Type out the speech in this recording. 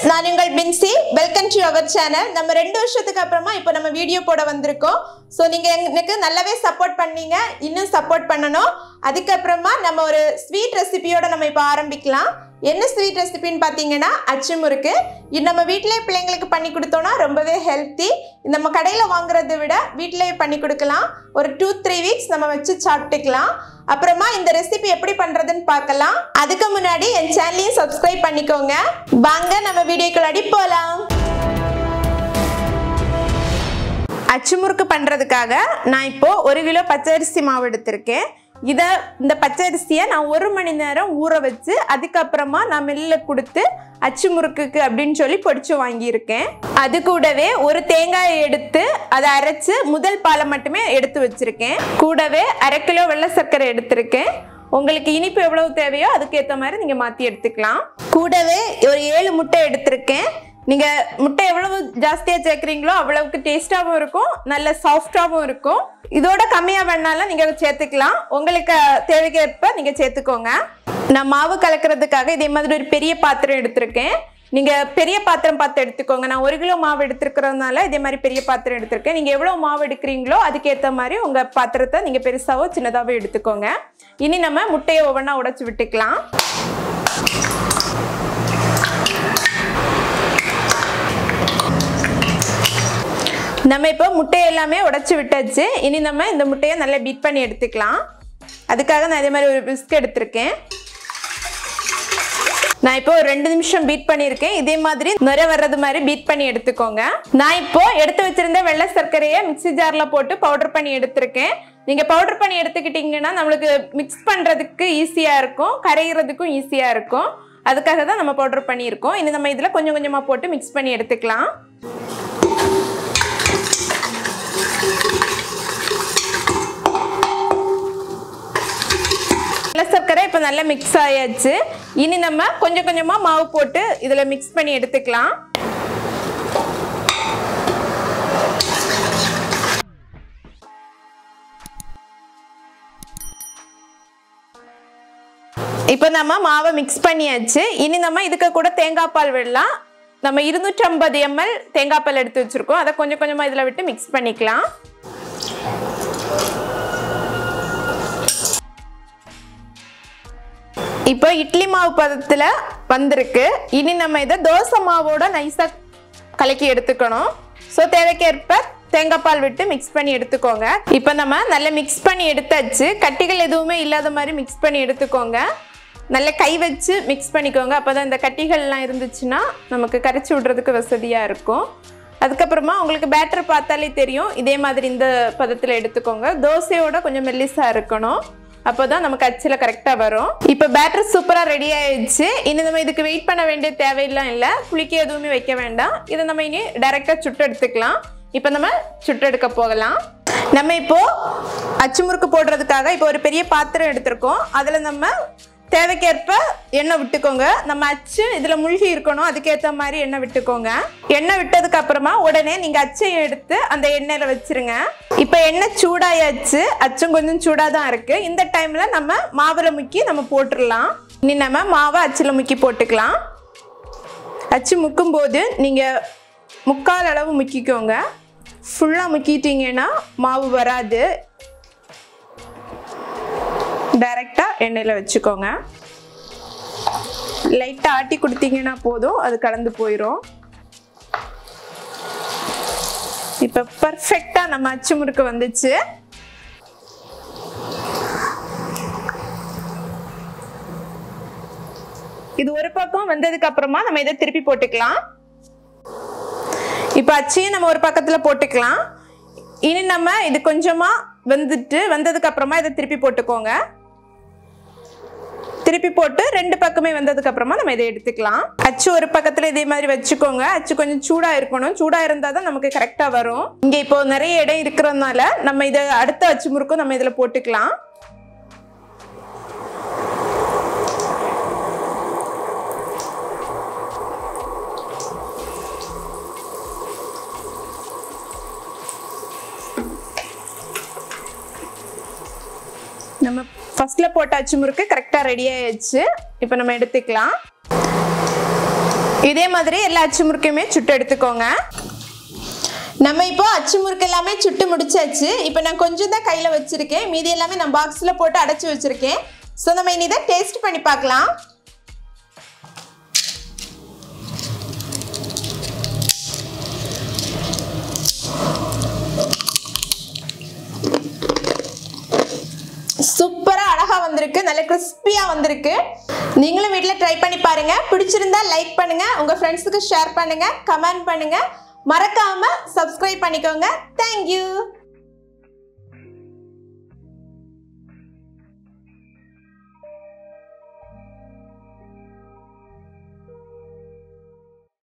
நான் உங்கள் பின்சி வெல்கம் டு அவர் சேனல் நம்ம ரெண்டு வருஷத்துக்கு அப்புறமா இப்போ நம்ம வீடியோ போட வந்திருக்கோம் ஸோ நீங்கள் எனக்கு நல்லாவே சப்போர்ட் பண்ணீங்க இன்னும் சப்போர்ட் பண்ணணும் அதுக்கப்புறமா நம்ம ஒரு ஸ்வீட் ரெசிபியோட நம்ம இப்போ ஆரம்பிக்கலாம் என்ன ஸ்வீட் ரெசிபின்னு பார்த்தீங்கன்னா அச்சு முறுக்கு இது நம்ம வீட்டிலே பிள்ளைங்களுக்கு பண்ணி கொடுத்தோம்னா ரொம்பவே ஹெல்த்தி நம்ம கடையில் வாங்குறதை விட வீட்டிலே பண்ணி கொடுக்கலாம் ஒரு டூ த்ரீ வீக்ஸ் நம்ம வச்சு சாப்பிட்டுக்கலாம் அப்புறமா இந்த ரெசிபி எப்படி பண்றதுன்னு பார்க்கலாம் அதுக்கு முன்னாடி என் சேனலையும் சப்ஸ்கிரைப் பண்ணிக்கோங்க வாங்க நம்ம வீடியோக்குள்ளாடி போலாம் அச்சு முறுக்கு பண்ணுறதுக்காக நான் இப்போ ஒரு கிலோ பச்சரிசி மாவு எடுத்திருக்கேன் இதை இந்த பச்சரிசியை நான் ஒரு மணி நேரம் ஊற வச்சு அதுக்கப்புறமா நான் மில்லில் கொடுத்து அச்சு முறுக்குக்கு அப்படின்னு சொல்லி பொடிச்சு வாங்கியிருக்கேன் அது கூடவே ஒரு தேங்காயை எடுத்து அதை அரைச்சு முதல் பாலை மட்டுமே எடுத்து வச்சிருக்கேன் கூடவே அரை கிலோ வெள்ளை சர்க்கரை எடுத்திருக்கேன் உங்களுக்கு இனிப்பு எவ்வளவு தேவையோ அதுக்கேற்ற மாதிரி நீங்கள் மாற்றி எடுத்துக்கலாம் கூடவே ஒரு ஏழு முட்டை எடுத்திருக்கேன் நீங்க முட்டை எவ்வளவு ஜாஸ்தியா சேர்க்குறீங்களோ அவ்வளவுக்கு டேஸ்டாகவும் இருக்கும் நல்ல சாஃப்டாகவும் இருக்கும் இதோட கம்மியா வேணாலும் நீங்க சேர்த்துக்கலாம் உங்களுக்கு தேவைக்கேற்ப நீங்க சேர்த்துக்கோங்க நான் மாவு கலக்கிறதுக்காக இதே மாதிரி ஒரு பெரிய பாத்திரம் எடுத்திருக்கேன் நீங்க பெரிய பாத்திரம் பார்த்து எடுத்துக்கோங்க நான் ஒரு கிலோ மாவு எடுத்துருக்கிறதுனால இதே மாதிரி பெரிய பாத்திரம் எடுத்திருக்கேன் நீங்க எவ்வளவு மாவு எடுக்கிறீங்களோ அதுக்கேற்ற மாதிரி உங்க பாத்திரத்தை நீங்க பெருசாவோ சின்னதாவோ எடுத்துக்கோங்க இனி நம்ம முட்டையை ஒவ்வொன்றா உடைச்சு விட்டுக்கலாம் நம்ம இப்போ முட்டையை எல்லாமே உடைச்சி விட்டாச்சு இனி நம்ம இந்த முட்டையை நல்லா பீட் பண்ணி எடுத்துக்கலாம் அதுக்காக நான் இதே மாதிரி ஒரு பிஸ்க் எடுத்திருக்கேன் நான் இப்போ ஒரு ரெண்டு நிமிஷம் பீட் பண்ணியிருக்கேன் இதே மாதிரி நுர வர்றது மாதிரி பீட் பண்ணி எடுத்துக்கோங்க நான் இப்போ எடுத்து வச்சிருந்த வெள்ளை சர்க்கரையை மிக்ஸி ஜாரில் போட்டு பவுடர் பண்ணி எடுத்திருக்கேன் நீங்கள் பவுடர் பண்ணி எடுத்துக்கிட்டிங்கன்னா நம்மளுக்கு மிக்ஸ் பண்ணுறதுக்கு ஈஸியாக இருக்கும் கரைகிறதுக்கும் ஈஸியாக இருக்கும் அதுக்காக தான் நம்ம பவுடர் பண்ணியிருக்கோம் இனி நம்ம இதில் கொஞ்சம் கொஞ்சமாக போட்டு மிக்ஸ் பண்ணி எடுத்துக்கலாம் வெள்ளை சர்க்கரை இப்போ நல்லா மிக்ஸ் ஆயாச்சு இனி நம்ம கொஞ்சம் கொஞ்சமாக மாவு போட்டு இதில் மிக்ஸ் பண்ணி எடுத்துக்கலாம் இப்போ நம்ம மாவை மிக்ஸ் பண்ணியாச்சு இனி நம்ம இதுக்கு கூட தேங்காய் பால் விடலாம் நம்ம இருநூற்றம்பது எம்எல் தேங்காய் பால் எடுத்து வச்சுருக்கோம் அதை கொஞ்சம் கொஞ்சமாக இதில் விட்டு மிக்ஸ் பண்ணிக்கலாம் இப்போ இட்லி மாவு பதத்தில் வந்திருக்கு இனி நம்ம இதை தோசை மாவோட நைஸாக கலக்கி எடுத்துக்கணும் ஸோ தேவைக்கேற்ப தேங்காய் பால் விட்டு மிக்ஸ் பண்ணி எடுத்துக்கோங்க இப்போ நம்ம நல்லா மிக்ஸ் பண்ணி எடுத்தாச்சு கட்டிகள் எதுவுமே இல்லாத மாதிரி மிக்ஸ் பண்ணி எடுத்துக்கோங்க நல்லா கை வச்சு மிக்ஸ் பண்ணிக்கோங்க அப்போ தான் இந்த கட்டிகள்லாம் இருந்துச்சுன்னா நமக்கு கரைச்சி விடுறதுக்கு வசதியாக இருக்கும் அதுக்கப்புறமா உங்களுக்கு பேட்டர் பார்த்தாலே தெரியும் இதே மாதிரி இந்த பதத்தில் எடுத்துக்கோங்க தோசையோட கொஞ்சம் மெல்லிஸாக இருக்கணும் அப்போ தான் நமக்கு அச்சில் கரெக்டாக வரும் இப்போ பேட்டர் சூப்பராக ரெடி ஆயிடுச்சு இனி நம்ம இதுக்கு வெயிட் பண்ண வேண்டிய தேவையெல்லாம் இல்லை புளிக்க எதுவுமே வைக்க வேண்டாம் இதை நம்ம இனி டைரெக்டாக சுட்டு எடுத்துக்கலாம் இப்போ நம்ம சுட்டு எடுக்க போகலாம் நம்ம இப்போ அச்சு முறுக்கு போடுறதுக்காக இப்போ ஒரு பெரிய பாத்திரம் எடுத்திருக்கோம் அதில் நம்ம தேவைக்கேற்ப எண்ணெய் விட்டுக்கோங்க நம்ம அச்சு இதில் மூழ்கி இருக்கணும் அதுக்கேற்ற மாதிரி எண்ணெய் விட்டுக்கோங்க எண்ணெய் விட்டதுக்கு அப்புறமா உடனே நீங்கள் அச்சையை எடுத்து அந்த எண்ணெயில் வச்சிருங்க இப்போ எண்ணெய் சூடாயாச்சு அச்சும் கொஞ்சம் சூடாக தான் இருக்குது இந்த டைமில் நம்ம மாவில் முக்கி நம்ம போட்டுடலாம் இனி நம்ம மாவை அச்சில் முக்கி போட்டுக்கலாம் அச்சு முக்கும்போது நீங்கள் முக்கால் அளவு முக்கிக்கோங்க ஃபுல்லாக முக்கிட்டீங்கன்னா மாவு வராது டைரெக்டாக எண்ணெயில் வச்சுக்கோங்க லைட்டாக ஆட்டி கொடுத்தீங்கன்னா போதும் அது கலந்து போயிடும் இப்போ பர்ஃபெக்டாக நம்ம அச்சு முறுக்கு வந்துச்சு இது ஒரு பக்கம் வந்ததுக்கு அப்புறமா நம்ம இதை திருப்பி போட்டுக்கலாம் இப்போ அச்சையும் நம்ம ஒரு பக்கத்தில் போட்டுக்கலாம் இனி நம்ம இது கொஞ்சமாக வெந்துட்டு வந்ததுக்கு அப்புறமா இதை திருப்பி போட்டுக்கோங்க திருப்பி போட்டு ரெண்டு பக்கமே வந்ததுக்கு அப்புறமா நம்ம இதை எடுத்துக்கலாம் அச்சு ஒரு பக்கத்துல இதே மாதிரி வச்சுக்கோங்க அச்சு கொஞ்சம் சூடா இருக்கணும் சூடா இருந்தா தான் நமக்கு கரெக்டா வரும் இங்க இப்போ நிறைய இடம் இருக்கிறதுனால நம்ம இதை அடுத்த அச்சு முறுக்கும் நம்ம இதுல போட்டுக்கலாம் நம்ம ஃபர்ஸ்ட்ல போட்ட அச்சு முறுக்கு கரெக்டாக ரெடி ஆயிடுச்சு இப்போ நம்ம எடுத்துக்கலாம் இதே மாதிரி எல்லா அச்சு முறுக்கையுமே சுட்டு எடுத்துக்கோங்க நம்ம இப்போ அச்சு முறுக்கு எல்லாமே சுட்டு முடிச்சாச்சு இப்போ நான் கொஞ்சம் தான் கையில் வச்சிருக்கேன் மீதி எல்லாமே நான் பாக்ஸில் போட்டு அடைச்சி வச்சிருக்கேன் ஸோ நம்ம இனி இதை டேஸ்ட் பண்ணி பார்க்கலாம் சூப்பராக அழகாக வந்திருக்கு நல்ல கிறிஸ்பியாக வந்திருக்கு நீங்களும் வீட்டில் ட்ரை பண்ணி பாருங்க பிடிச்சிருந்தா லைக் பண்ணுங்க உங்கள் ஃப்ரெண்ட்ஸுக்கு ஷேர் பண்ணுங்க கமெண்ட் பண்ணுங்க மறக்காம சப்ஸ்கிரைப் பண்ணிக்கோங்க தேங்க்யூ